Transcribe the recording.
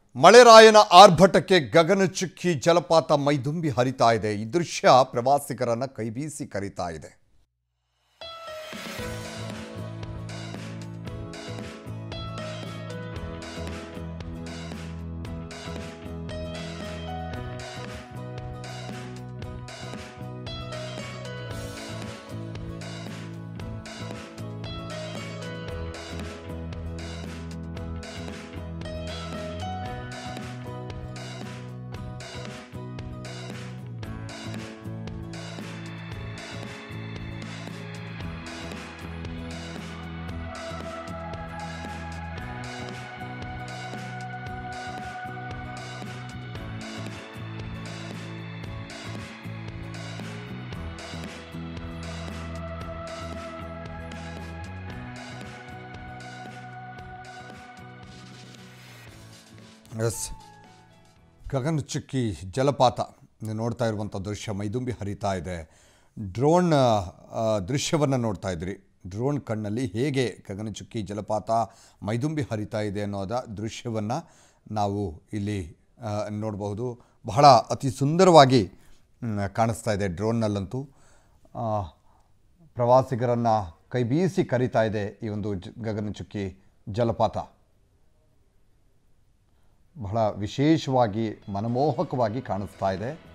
ಮಳೆರಾಯನ ಆರ್ಭಟಕ್ಕೆ ಗಗನಚುಕ್ಕಿ ಜಲಪಾತ ಮೈದುಂಬಿ ಹರಿತಾ ಇದೆ ಈ ದೃಶ್ಯ ಪ್ರವಾಸಿಗರನ್ನ ಕೈಬೀಸಿ ಕರೀತಾ ಇದೆ ಎಸ್ ಗಗನಚುಕ್ಕಿ ಜಲಪಾತ ನೀವು ನೋಡ್ತಾ ಇರುವಂಥ ದೃಶ್ಯ ಮೈದುಂಬಿ ಹರಿತಾ ಇದೆ ಡ್ರೋನ್ ದೃಶ್ಯವನ್ನು ನೋಡ್ತಾ ಇದ್ರಿ ಡ್ರೋನ್ ಕಣ್ಣಲ್ಲಿ ಹೇಗೆ ಗಗನಚುಕ್ಕಿ ಜಲಪಾತ ಮೈದುಂಬಿ ಹರಿತಾ ಇದೆ ಅನ್ನೋದ ದೃಶ್ಯವನ್ನು ನಾವು ಇಲ್ಲಿ ಆ, ನೋಡಬಹುದು ಬಹಳ ಅತಿ ಸುಂದರವಾಗಿ ಮ್, ಕಾಣಿಸ್ತಾ ಇದೆ ಡ್ರೋನ್ನಲ್ಲಂತೂ ಆ, ಪ್ರವಾಸಿಗರನ್ನು ಕೈ ಬೀಸಿ ಕರೀತಾ ಇದೆ ಈ ಒಂದು ಜ ಗಗನಚುಕ್ಕಿ ಜಲಪಾತ ಬಹಳ ವಿಶೇಷವಾಗಿ ಮನಮೋಹಕವಾಗಿ ಕಾಣಿಸ್ತಾ ಇದೆ